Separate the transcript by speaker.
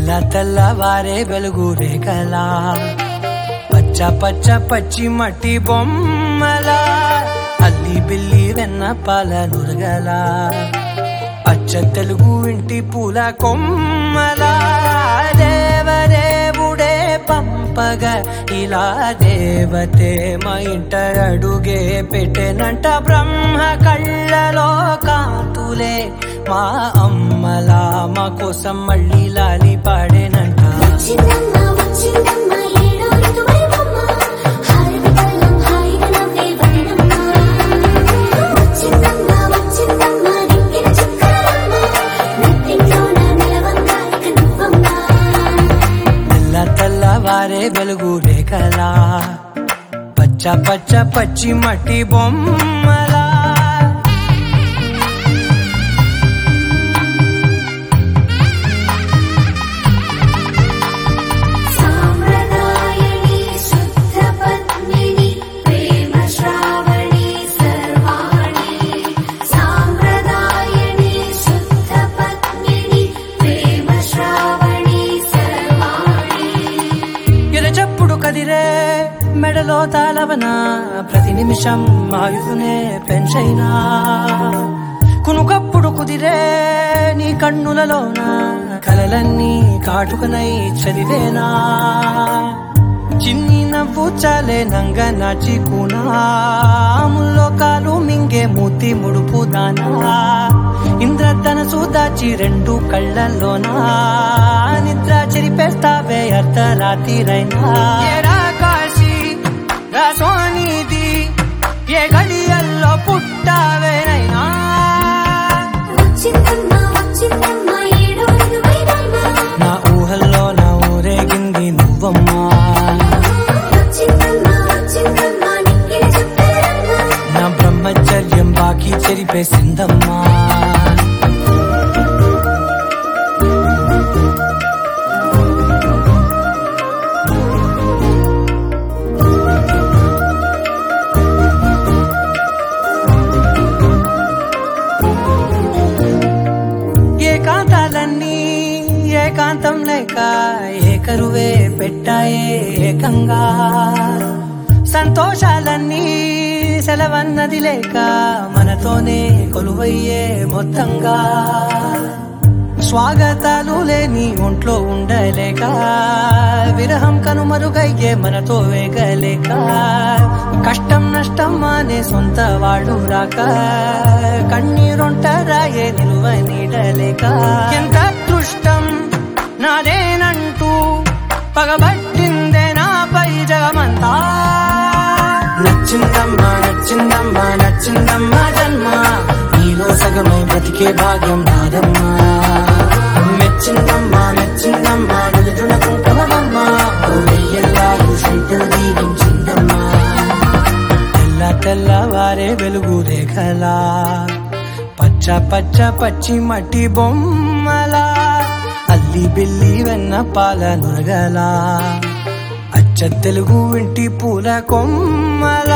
Speaker 1: తెల్ల తెల్లవారే వెలుగు రేఖలా పచ్చ పచ్చ పచ్చి మట్టి బొమ్మలా అల్లి బిల్లి వెన్న పాల నురగలా అచ్చ తెలుగు ఇంటి పూల కొమ్మలా దేవదేవుడే పంపగ ఇలా దేవతే మా ఇంట అడుగే పెట్టెనంట బ్రహ్మ కళ్ళలో కాంతులే మా అమ్మలా మా కోసం మళ్ళీ లాలి పాడేనంట
Speaker 2: వచ్చిందమ్మ వచ్చిందమ్మ ఏడో ఋతువైవమ్మ హారతి పళ్ళం హాయిగా నవ్వే వదనమ్మ వచ్చిందమ్మ వచ్చిందమ్మ దిక్కిన చుక్కలమ్మ నెట్టింట్లోన నిలవంగా ఇక నువ్వమ్మ
Speaker 1: తెల్ల తెల్లవారే వెలుగు రేఖలా పచ్చ పచ్చ పచ్చి మట్టి బొమ్మలా
Speaker 2: సామ్రదాయని శుద్ధ పద్మిని ప్రేమ శ్రావణి సర్వాణి సామ్రదాయని శుద్ధ పద్మిని ప్రేమ శ్రావణి సర్వాణి
Speaker 1: ఎరచప్పుడు కదిరే మెడలో తాళవన ప్రతి నిమిషం ఆయుధునే పెంచైనా కునుకప్పుడు కుదిరే నీ కన్నులలోన కలలన్నీ కాటుకనై చదివేనా చిన్ని నవ్వు చాలే నంగ నాచి ముల్లో కాలు మింగే మూతి ముడుపు దానా ఇంద్రధనసు దాచి రెండు కళ్ళల్లోనా నిద్ర చెరిపేస్తావే అర్ధరాత్రిరైనా ఏరా కాశీ రా సోనిది ఏ గడియల్లో పుట్టావేనైనా
Speaker 2: వచ్చిందమ్మ వచ్చిందమ్మ ఏడో ఋతువైవమ్మ
Speaker 1: నా ఊహల్లో నా ఊరేగింది నువ్వమ్మా
Speaker 2: వచ్చిందమ్మ వచ్చిందమ్మ నిక్కిన చుక్కలమ్మ
Speaker 1: నా బ్రహ్మచర్యం బాకీ చెరిపేసిందమ్మా ఏకాంతాలన్నీ ఏకాంతం లేక ఏకరువే పెట్టాయే ఏకంగా సంతోషాలన్నీ సెలవన్నది లేక మనతోనే కొలువయ్యే మొత్తంగా స్వాగతాలు లేని ఒంట్లో ఉండలేక విరహం కనుమరుగయ్యే మనతో వేగలేక కష్టం నష్టం అనే సొంత వాళ్ళు రాక కన్నీరొంటరాయే నిలువ నీడలేక ఎంత దృష్టం నాదేనంటూ పగబట్టిందే నాపై జగమంతా నచ్చిందమ్మా నచ్చిందమ్మా నచ్చిందమ్మా జన్మ నీలో సగమై బతికే భాగ్యం నాదమ్మా మెచ్చిందమ్మా మెచ్చిందమ్మా నిలుచున కుంకుమమ్మా ఓ వెయ్యల్లాగు శంకులు దీవించిందమ్మా తెల్ల తెల్లవారే వెలుగు రేఖలా పచ్చ పచ్చ పచ్చి మట్టి బొమ్మలా అల్లి బిల్లి వెన్న పాల నురగలా అచ్చ తెలుగు ఇంటి పూల కొమ్మలా